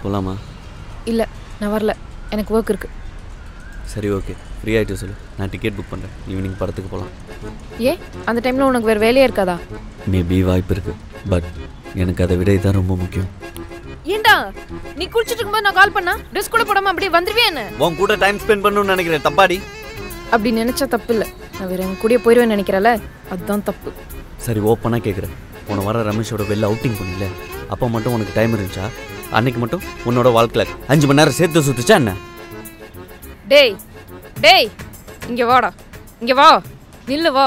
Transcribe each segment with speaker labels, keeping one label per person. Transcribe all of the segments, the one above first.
Speaker 1: போகலாமா
Speaker 2: இல்லை நான் வரல எனக்கு ஒர்க் இருக்கு
Speaker 1: சரி ஓகே ஃப்ரீ ஆகிட்டு சொல்லு நான் டிக்கெட் புக் பண்ணுறேன் ஈவினிங் படத்துக்கு போகலாம்
Speaker 2: ஏன் அந்த டைமில் உனக்கு வேறு வேலையே இருக்காதா
Speaker 1: மேபி வாய்ப்பு இருக்குது பட் எனக்கு அதை விட இதுதான் ரொம்ப முக்கியம்
Speaker 2: ஏண்டா நீ குளிச்சுட்டு இருக்கும்போது நான் கால் பண்ணா ட்ரெஸ் கூட போடாம அப்படியே வந்துருவே என்ன
Speaker 1: உன் கூட டைம் ஸ்பெண்ட் பண்ணணும்னு நினைக்கிறேன் தப்பாடி
Speaker 2: அப்படி நினைச்சா தப்பு இல்லை நான் வேற என் கூடயே போயிடுவேன்னு நினைக்கிறல அதுதான் தப்பு
Speaker 1: சரி ஓப்பனாக கேட்குறேன் உன வர ரமேஷோட வெளில அவுட்டிங் பண்ணில அப்போ மட்டும் உனக்கு டைம் இருந்துச்சா அன்னைக்கு மட்டும் உன்னோட வாழ்க்கையில் அஞ்சு மணி நேரம் சேர்த்து சுத்துச்சா என்ன
Speaker 2: டேய் டேய் இங்க வாடா இங்க வா நில்லு வா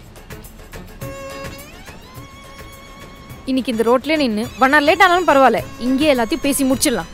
Speaker 2: இன்னைக்கு இந்த ரோட்லயே நின்று ஒன் ஹவர் லேட் ஆனாலும் பரவாயில்ல இங்கே எல்லாத்தையும் பேசி முடிச்சிடலாம்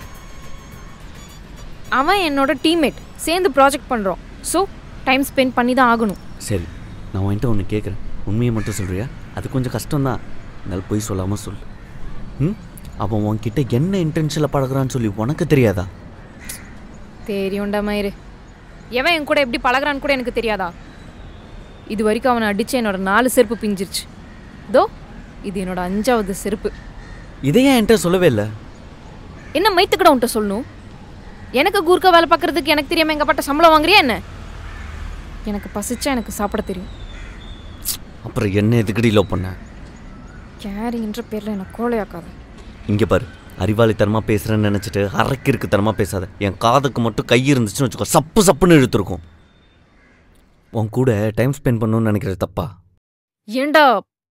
Speaker 2: அவன் என்னோட டீம்மேட் சேர்ந்து ப்ராஜெக்ட் பண்ணுறோம் ஸோ டைம் ஸ்பெண்ட் பண்ணி தான் ஆகணும்
Speaker 1: சரி நான் உன்கிட்ட ஒன்று கேட்குறேன் உண்மையை மட்டும் சொல்கிறியா அது கொஞ்சம் கஷ்டம்தான் இருந்தாலும் போய் சொல்லாமல் சொல் ம் அப்போ உன்கிட்ட என்ன இன்டென்ஷனில் பழகுறான்னு சொல்லி உனக்கு தெரியாதா
Speaker 2: தெரியும்டா மயிறு எவன் என் கூட எப்படி பழகுறான்னு கூட எனக்கு தெரியாதா இது வரைக்கும் அவனை அடிச்சு என்னோட நாலு செருப்பு பிஞ்சிருச்சு தோ இது என்னோட அஞ்சாவது செருப்பு
Speaker 1: இதை ஏன் என்கிட்ட சொல்லவே இல்லை
Speaker 2: என்ன மைத்துக்கட உன்ட்ட சொல்லணும் எனக்கு கூர்க்கா வேலை பார்க்கறதுக்கு எனக்கு தெரியாம எங்க பாட்ட சம்பளம் வாங்குறியா என்ன எனக்கு பசிச்சா எனக்கு சாப்பிட தெரியும்
Speaker 1: அப்புறம் என்ன எதுக்கடி லவ் பண்ண
Speaker 2: கேரிங்ன்ற பேர்ல என்ன கோழையாக்காது
Speaker 1: இங்கே பாரு அறிவாளித்தனமாக பேசுகிறேன்னு நினச்சிட்டு அரைக்கு இருக்குத்தனமாக பேசாத என் காதுக்கு மட்டும் கை இருந்துச்சுன்னு வச்சுக்கோ சப்பு சப்புன்னு இழுத்துருக்கும் உன் கூட டைம் ஸ்பெண்ட் பண்ணணும்னு நினைக்கிறது தப்பா
Speaker 2: ஏண்டா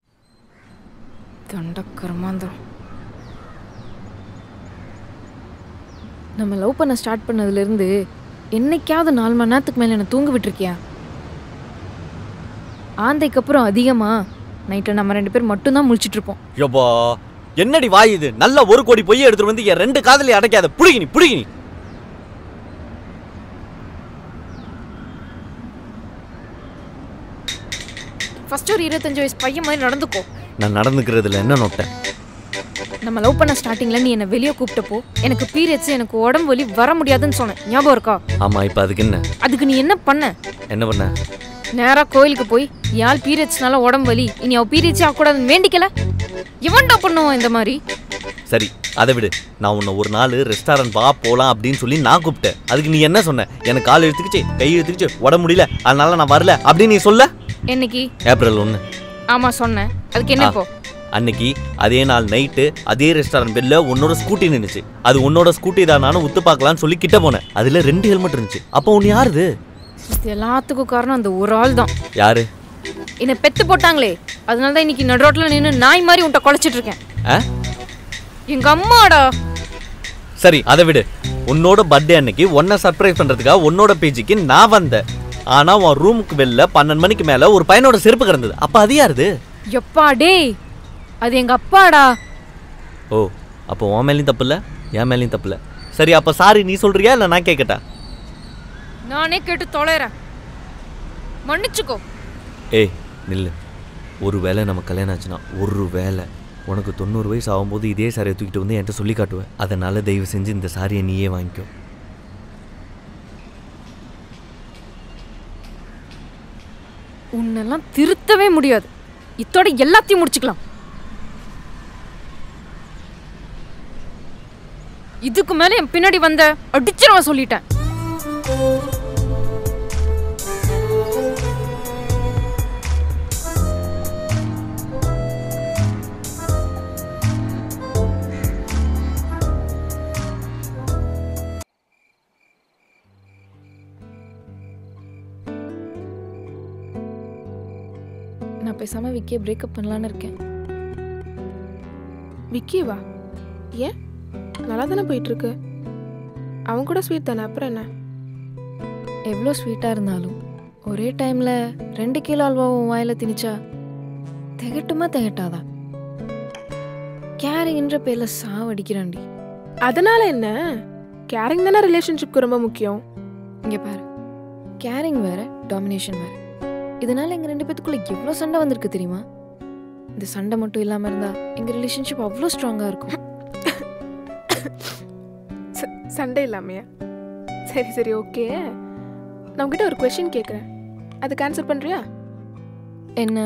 Speaker 2: தண்ட கர்மாந்திரம் நம்ம லவ் பண்ண ஸ்டார்ட் பண்ணதுலேருந்து என்னைக்காவது நாலு மணி நேரத்துக்கு மேலே என்ன தூங்க விட்டுருக்கியா ஆந்தைக்கு அப்புறம் அதிகமா நைட்டில் நம்ம ரெண்டு பேர் மட்டும்தான் முழிச்சிட்டு இருப்போம்
Speaker 1: யோபா என்னடி வாய் இது நல்ல ஒரு கோடி பொய்யை எடுத்துட்டு வந்து என் ரெண்டு காதலி அடைக்காத புடிகினி புடிகினி
Speaker 2: ஃபர்ஸ்ட் ஒரு இருபத்தஞ்சு வயசு பையன் மாதிரி நடந்துக்கோ
Speaker 1: நான் நடந்துக்கிறதுல என்ன நோட்டேன்
Speaker 2: நம்ம லவ் பண்ண ஸ்டார்டிங்ல நீ என்ன வெளியே கூப்பிட்டப்போ எனக்கு பீரியட்ஸ் எனக்கு உடம்பு வலி வர முடியாதுன்னு சொன்னேன் ஞாபகம் இருக்கா
Speaker 1: ஆமா இப்போ அதுக்கு என்ன
Speaker 2: அதுக்கு நீ என்ன பண்ண
Speaker 1: என்ன பண்ண
Speaker 2: நேரா கோயிலுக்கு போய் யாழ் பீரியட்ஸ்னால உடம்பு வலி இனி அவ பீரியட்ஸே ஆகக்கூடாதுன்னு வேண்டிக்கல எவன்டா பண்ணுவான் இந்த மாதிரி
Speaker 1: சரி அதை விடு நான் உன்னை ஒரு நாள் ரெஸ்டாரண்ட் வா போலாம் அப்படின்னு சொல்லி நான் கூப்பிட்டேன் அதுக்கு நீ என்ன சொன்ன எனக்கு கால் எடுத்துக்கிச்சு கை எடுத்துக்கிச்சு உடம்பு முடியல அதனால நான் வரல அப்படின்னு நீ சொல்ல
Speaker 2: என்னைக்கு
Speaker 1: ஏப்ரல் ஒன்று
Speaker 2: ஆமா சொன்னேன் அதுக்கு என்ன இப்போ
Speaker 1: அன்னைக்கு அதே நாள் நைட்டு அதே ரெஸ்டாரண்ட் வெளில உன்னோட ஸ்கூட்டி நின்னுச்சு அது உன்னோட ஸ்கூட்டி தான் நானும் உத்து பார்க்கலான்னு சொல்லி கிட்ட போனேன் அதுல ரெண்டு ஹெல்மெட் இருந்துச்சு அப்போ உன் யாருது
Speaker 2: இது எல்லாத்துக்கும் காரணம் அந்த ஒரு ஆள் தான்
Speaker 1: யாரு
Speaker 2: என்னை பெத்து போட்டாங்களே அதனால தான் இன்னைக்கு நடுரோட்டில் நின்று நாய் மாதிரி உன்ட்ட குலைச்சிட்டு இருக்கேன்
Speaker 1: ஆ
Speaker 2: எங்க அம்மாடா
Speaker 1: சரி அதை விடு உன்னோட பர்த்டே அன்னைக்கு உன்னை சர்ப்ரைஸ் பண்றதுக்காக உன்னோட பேஜுக்கு நான் வந்தேன் ஆனா உன் ரூமுக்கு வெளில பன்னெண்டு மணிக்கு மேல ஒரு பையனோட செருப்பு கிடந்தது அப்ப அது யாருது
Speaker 2: எப்பா டேய் அது எங்க அப்பாடா
Speaker 1: ஓ அப்போ உன் மேலேயும் தப்பு இல்லை என் மேலேயும் தப்பு இல்லை சரி அப்போ சாரி நீ சொல்றியா இல்லை நான் கேட்கட்டா
Speaker 2: நானே கேட்டு தொலைறேன் மன்னிச்சுக்கோ
Speaker 1: ஏய் நில்லு ஒரு வேளை நம்ம கல்யாணம் ஆச்சுன்னா ஒரு வேளை உனக்கு தொண்ணூறு வயசு ஆகும்போது இதே சாரியை தூக்கிட்டு வந்து என்கிட்ட சொல்லி காட்டுவேன் அதனால தயவு செஞ்சு இந்த சாரியை நீயே வாங்கிக்கோ
Speaker 2: உன்னெல்லாம் திருத்தவே முடியாது இத்தோட எல்லாத்தையும் முடிச்சுக்கலாம் இதுக்கு மேல என் பின்னாடி வந்த அடிச்சிருவன் சொல்லிட்டேன் நான் பேசாம விக்கிய பிரேக்கப் பண்ணலான்னு இருக்கேன்
Speaker 3: விக்கிவா ஏன் நல்லா தானே போயிட்டு இருக்கு அவன் கூட ஸ்வீட் தானே அப்புறம் என்ன
Speaker 2: எவ்வளோ ஸ்வீட்டாக இருந்தாலும் ஒரே டைமில் ரெண்டு கிலோ அல்வாவும் வாயில திணிச்சா திகட்டுமா திகட்டாதா கேரிங்ன்ற பேரில் சாவடிக்கிறான்டி
Speaker 3: அதனால என்ன கேரிங் தானே ரிலேஷன்ஷிப்க்கு ரொம்ப முக்கியம்
Speaker 2: இங்கே பாரு கேரிங் வேற டாமினேஷன் வேற இதனால எங்கள் ரெண்டு பேத்துக்குள்ள எவ்வளோ சண்டை வந்திருக்கு தெரியுமா இந்த சண்டை மட்டும் இல்லாமல் இருந்தா எங்கள் ரிலேஷன்ஷிப் அவ்வளோ ஸ்ட்ராங்காக இருக்கும்
Speaker 3: ச- சண்டை இல்லாமையா சரி சரி ஓகே நான் உங்ககிட்ட ஒரு கொஷின் கேட்குறேன் அதுக்கு ஆன்சர் பண்ணுறியா
Speaker 2: என்ன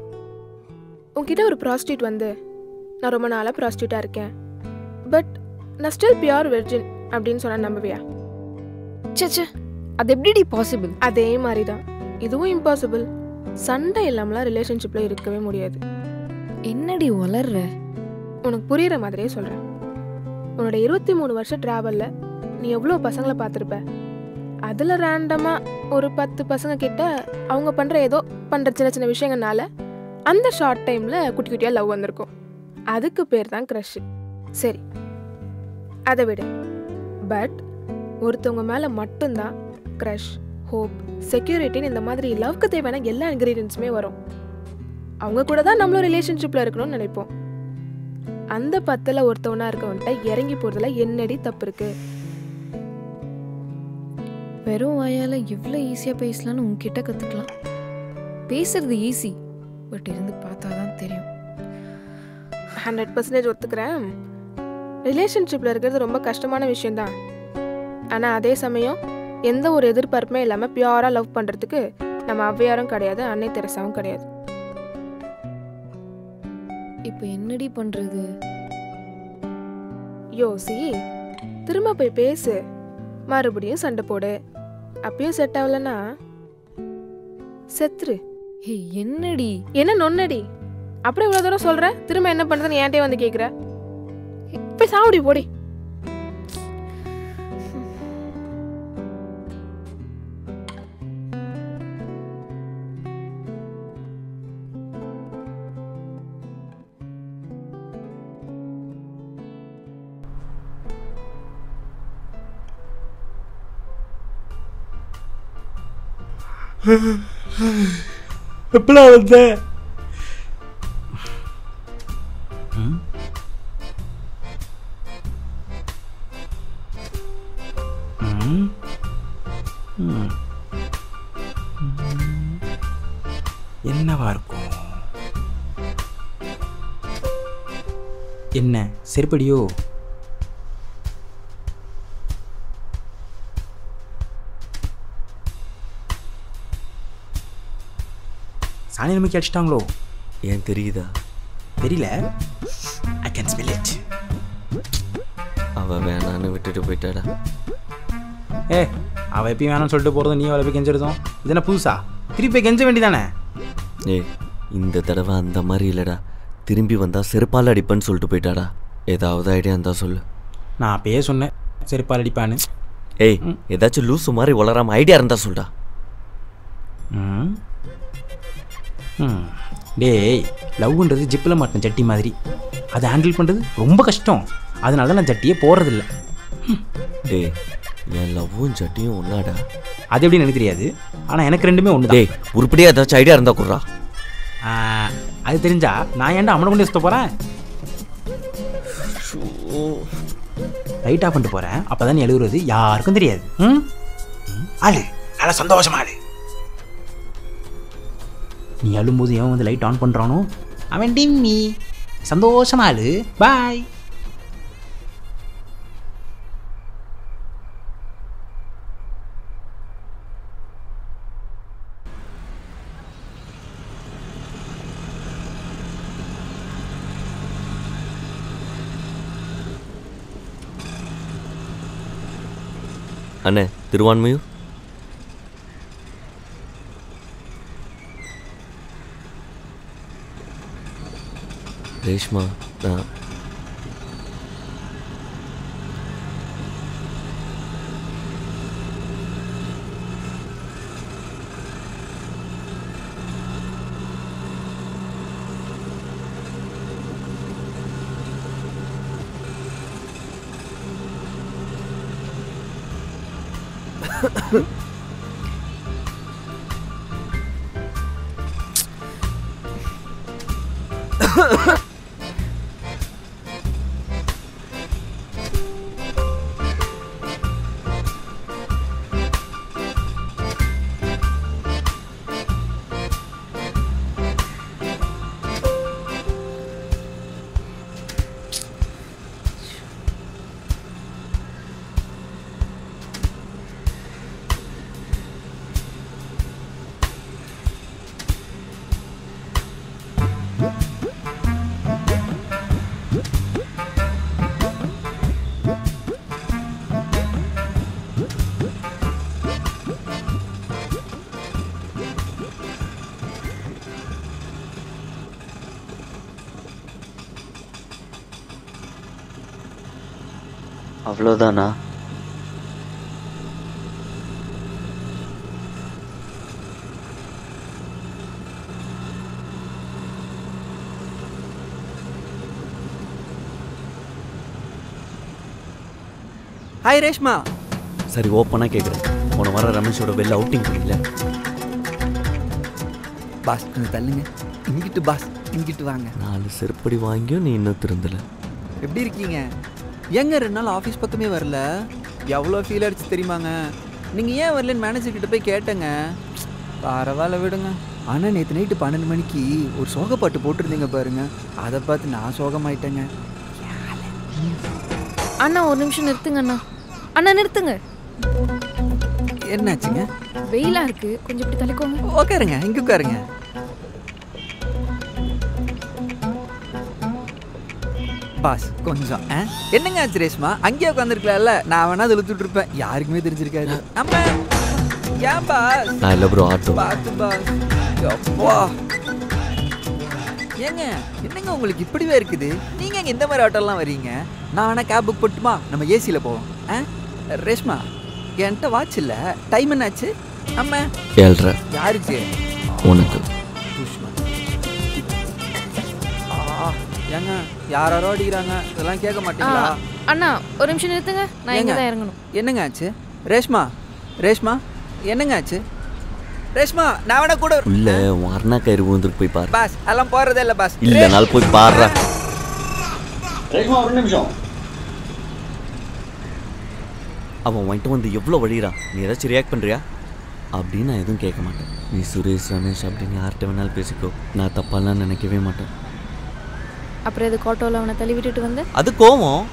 Speaker 3: உங்ககிட்ட ஒரு ப்ராஸ்டியூட் வந்து நான் ரொம்ப நாளாக ப்ராஸ்டியூட்டாக இருக்கேன் பட் நான் ஸ்டில் பியூர் வெர்ஜின் அப்படின்னு சொன்னா நம்புவியா
Speaker 2: ச்சே ச்சே அது எப்படிடி பாசிபிள்
Speaker 3: அதே மாதிரி தான் இதுவும் இம்பாசிபிள் சண்டை இல்லாமலாம் ரிலேஷன்ஷிப்பில் இருக்கவே முடியாது
Speaker 2: என்னடி வளர்ற
Speaker 3: உனக்கு புரியுற மாதிரியே சொல்கிறேன் உன்னோட இருபத்தி மூணு வருஷம் ட்ராவலில் நீ எவ்வளோ பசங்களை பார்த்துருப்ப அதில் ரேண்டமாக ஒரு பத்து பசங்க கிட்ட அவங்க பண்ணுற ஏதோ பண்ணுற சின்ன சின்ன விஷயங்கள்னால அந்த ஷார்ட் டைமில் குட்டி குட்டியாக லவ் வந்திருக்கும் அதுக்கு பேர் தான் க்ரஷ்ஷு சரி அதை விடு பட் ஒருத்தவங்க மேலே மட்டும்தான் க்ரஷ் ஹோப் செக்யூரிட்டின்னு இந்த மாதிரி லவ்க்கு தேவையான எல்லா இன்க்ரீடியன்ஸுமே வரும் அவங்க கூட தான் நம்மளும் ரிலேஷன்ஷிப்பில் இருக்கணும்னு நினைப்போம் அந்த பத்தில் ஒருத்தவனா இருக்கவன்ட்ட இறங்கி போகிறதுல என்னடி தப்பு இருக்கு
Speaker 2: வெறும் வாயால் இவ்வளோ ஈஸியாக பேசலான்னு உன்கிட்ட கற்றுக்கலாம் பேசுறது ஈஸி பட் இருந்து பார்த்தா தான் தெரியும்
Speaker 3: ஹண்ட்ரட் பர்சன்டேஜ் ஒத்துக்கிறேன் ரிலேஷன்ஷிப்பில் இருக்கிறது ரொம்ப கஷ்டமான விஷயம்தான் ஆனால் அதே சமயம் எந்த ஒரு எதிர்பார்ப்புமே இல்லாமல் பியூராக லவ் பண்ணுறதுக்கு நம்ம ஔவையாரும் கிடையாது அன்னை தெரசாவும் கிடையாது
Speaker 2: இப்போ என்னடி பண்ணுறது
Speaker 3: யோசி திரும்ப போய் பேசு மறுபடியும் சண்டை போடு அப்பயும் செட் ஆகலன்னா செத்துரு
Speaker 2: ஹே என்னடி
Speaker 3: என்ன நொன்னடி அப்புறம் இவ்வளோ தூரம் சொல்ற திரும்ப என்ன பண்ணுறதுன்னு என்கிட்டயே வந்து கேட்குற போய் சாவடி போடி
Speaker 4: எப்பலாம் வந்த என்னவா இருக்கும் என்ன செருப்படியோ சாணி நமக்கு அடிச்சிட்டாங்களோ
Speaker 1: ஏன் தெரியுதா
Speaker 4: தெரியல ஐ கேன் ஸ்மெல் இட்
Speaker 1: அவ வேணான்னு விட்டுட்டு போயிட்டாடா
Speaker 4: ஏ அவள் எப்பயும் வேணாம்னு சொல்லிட்டு போகிறதும் நீ அவளை போய் கெஞ்சிருந்தோம் இது என்ன புதுசா திருப்பி போய் கெஞ்ச வேண்டியதானே
Speaker 1: ஏய் இந்த தடவை அந்த மாதிரி இல்லைடா திரும்பி வந்தா செருப்பால் அடிப்பேன்னு சொல்லிட்டு போயிட்டாடா ஏதாவது ஐடியா இருந்தா சொல்லு
Speaker 4: நான் அப்பயே சொன்னேன் செருப்பால் அடிப்பான்னு
Speaker 1: ஏய் ஏதாச்சும் லூசு மாதிரி வளராம ஐடியா இருந்தா சொல்டா
Speaker 4: ம் ம் டேய் லவ்ன்றது ஜிப்பில் மாட்டின சட்டி மாதிரி அதை ஹேண்டில் பண்ணுறது ரொம்ப கஷ்டம் அதனால தான் நான் சட்டியே போடுறதில்ல
Speaker 1: டேய் என் லவ்வும் சட்டியும் ஒன்னாடா
Speaker 4: அது எப்படின்னு எனக்கு தெரியாது ஆனால் எனக்கு ரெண்டுமே ஒன்று
Speaker 1: டேய் உருப்படியா ஏதாச்சும் ஐடியா இருந்தா குடுறா
Speaker 4: அது தெரிஞ்சா நான் ஏன்டா அவனை கொண்டு சுத்த போகிறேன் லைட் ஆஃப் பண்ணிட்டு போகிறேன் அப்போ தான் நீ எழுதுறது யாருக்கும் தெரியாது ம் ம், ஆளு நல்லா சந்தோஷமா ஆளு நீ அழும்போது எவன் வந்து லைட் ஆன் பண்ணுறானோ அவன் டிம்மி சந்தோஷமா ஆளு பாய்
Speaker 1: அண்ணே திருவான்மையூர் ரேஷ்மா நான் அவ்வளோதானா
Speaker 5: ஹாய் ரேஷ்மா
Speaker 1: சரி ஓப்பனாக கேட்குறேன் போன வாரம் ரமேஷோட வெளில அவுட்டிங் பண்ணல
Speaker 5: பாஸ் கொஞ்சம் தள்ளுங்க இங்கிட்டு பாஸ் இங்கிட்டு வாங்க
Speaker 1: நாலு செருப்படி வாங்கியும் நீ இன்னும் திருந்தல
Speaker 5: எப்படி இருக்கீங்க ஏங்க ரெண்டு நாள் ஆஃபீஸ் பக்கமே வரல எவ்வளோ ஃபீல் அடிச்சு தெரியுமாங்க நீங்கள் ஏன் வரலன்னு மேனேஜர் கிட்ட போய் கேட்டேங்க பரவாயில்ல விடுங்க ஆனால் நேற்று நைட்டு பன்னெண்டு மணிக்கு ஒரு சோகப்பாட்டு போட்டிருந்தீங்க பாருங்க அதை பார்த்து நான் சோகமாயிட்டேங்க
Speaker 2: அண்ணா ஒரு நிமிஷம் நிறுத்துங்க அண்ணா அண்ணா நிறுத்துங்க
Speaker 5: என்னாச்சுங்க
Speaker 2: வெயிலா இருக்கு கொஞ்சம் இப்படி தலைக்கோங்க
Speaker 5: உட்காருங்க இங்கே உட்காருங்க பாஸ் கொஞ்சம் ஆ? என்னங்க ஆச்சு ரேஷ்மா அங்கேயே உட்காந்துருக்கலாம்ல நான் வேணா அதை இழுத்துட்டு இருப்பேன் யாருக்குமே தெரிஞ்சிருக்காது அம்மா ஏன் பாஸ்
Speaker 1: நான் இல்லை ப்ரோ ஆட்டோ
Speaker 5: பார்த்து பாஸ் அப்பா ஏங்க என்னங்க உங்களுக்கு இப்படிவே இருக்குது நீங்க எங்க இந்த மாதிரி ஆட்டோலாம் வரீங்க நான் வேணா கேப் புக் பண்ணட்டுமா நம்ம ஏசியில் போவோம் ஆ ரேஷ்மா என்கிட்ட வாட்ச் இல்லை டைம் என்னாச்சு அம்மா
Speaker 1: ஏழ்ரை
Speaker 5: யாருக்கு
Speaker 1: உனக்கு
Speaker 5: சுஷ்மா ஆ, ஏங்க யார் யாரோ அடிக்கிறாங்க இதெல்லாம் கேட்க
Speaker 2: ஆ,
Speaker 5: மாட்டீங்களா
Speaker 2: அண்ணா ஒரு நிமிஷம் நிறுத்துங்க நான் இங்கே
Speaker 5: ஏங்க?
Speaker 2: தான் இறங்கணும்
Speaker 5: என்னங்க ஆச்சு ரேஷ்மா ரேஷ்மா என்னங்க ஆச்சு ரேஷ்மா நான் வேணா கூட வர-
Speaker 1: உள்ள உன் அருணா கயிறு விழுந்துட்டு போய் பாரு
Speaker 5: பாஸ் அதெல்லாம் போறதே இல்லை பாஸ்
Speaker 1: இல்லைனாலும் போய் பாடுறா அவன் வந்துட்டு வந்து எவ்வளோ வழிகிறான் நீ ஏதாச்சும் ரியாக்ட் பண்ணுறியா அப்படின்னு நான் எதுவும் கேட்க மாட்டேன் நீ சுரேஷ் ரமேஷ் அப்படின்னு யார்கிட்ட வேணாலும் பேசிக்கோ நான் தப்பாலாம் நினைக்கவே மாட்டேன்
Speaker 2: அப்புறம் எதுக்கு ஆட்டோவில் அவனை தள்ளி விட்டுட்டு வந்த
Speaker 1: அது கோவம்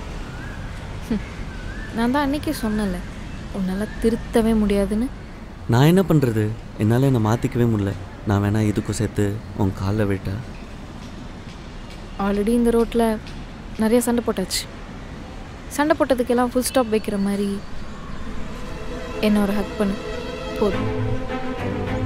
Speaker 2: நான் தான் அன்னைக்கே சொன்னேன்ல உன்னால் திருத்தவே முடியாதுன்னு
Speaker 1: நான் என்ன பண்ணுறது என்னால் என்னை மாற்றிக்கவே முடியல நான் வேணா இதுக்கும் சேர்த்து உன் காலில் விட்டேன்
Speaker 2: ஆல்ரெடி இந்த ரோட்டில் நிறைய சண்டை போட்டாச்சு சண்டை போட்டதுக்கெல்லாம் ஃபுல் ஸ்டாப் வைக்கிற மாதிரி என்ன ஒரு ஹக் பண்ணு போதும்